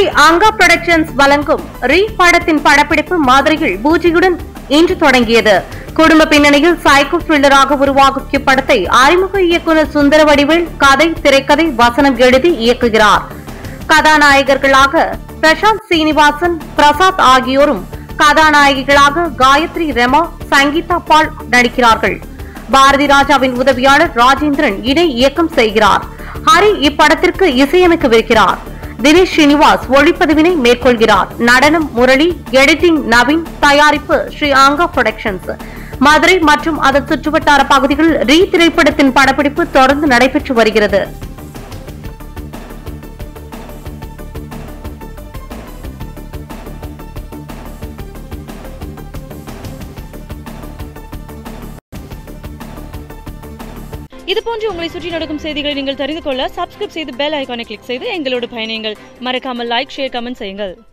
அங்கா productions வழங்கும் ரீ படத்தின் படப்பிடிப்பு மதுரையில் பூஜையுடன் இன்று தொடங்கியது குடும்ப பின்னணியில் சைக்கோ த்ரில்லராக உருவாகும் இப்படத்தை அறிமுக இயக்குநர் சுந்தர வடிவேல் கதை திரைக்கதை வசனம் எழுதி இயக்குகிறார் கதாநாயகர்களாக பிரசாந்த் சீனிவாசன் பிரசாத் ஆகியோரும் கதாநாயகிகளாக காயத்ரி ரெமா சங்கீதா பால் நடிக்கிறார்கள் பாரதி ராஜாவின் உதவியாளர் ராஜேந்திரன் இணை இயக்கம் செய்கிறார் ஹரி இப்படத்திற்கு இசையமைக்கவிருக்கிறார் தினேஷ் ஸ்ரீனிவாஸ் ஒளிப்பதிவினை மேற்கொள்கிறார் நடனம் முரளி எடிட்டிங் நவீன் தயாரிப்பு ஸ்ரீ ஆங்கா புரொடக்ஷன்ஸ் மதுரை மற்றும் அதன் சுற்றுவட்டார பகுதிகளில் ரீ திரைப்படத்தின் படப்பிடிப்பு தொடர்ந்து நடைபெற்று வருகிறது இது போன்று உங்களை சுற்றி நடக்கும் செய்திகளை நீங்கள் தெரிந்து கொள்ள சப்ஸ்கிரைப் செய்து பெல் ஐகானை கிளிக் செய்து எங்களோடு பயணியுங்கள் மறக்காமல் லைக் ஷேர் கமெண்ட் செய்யுங்கள்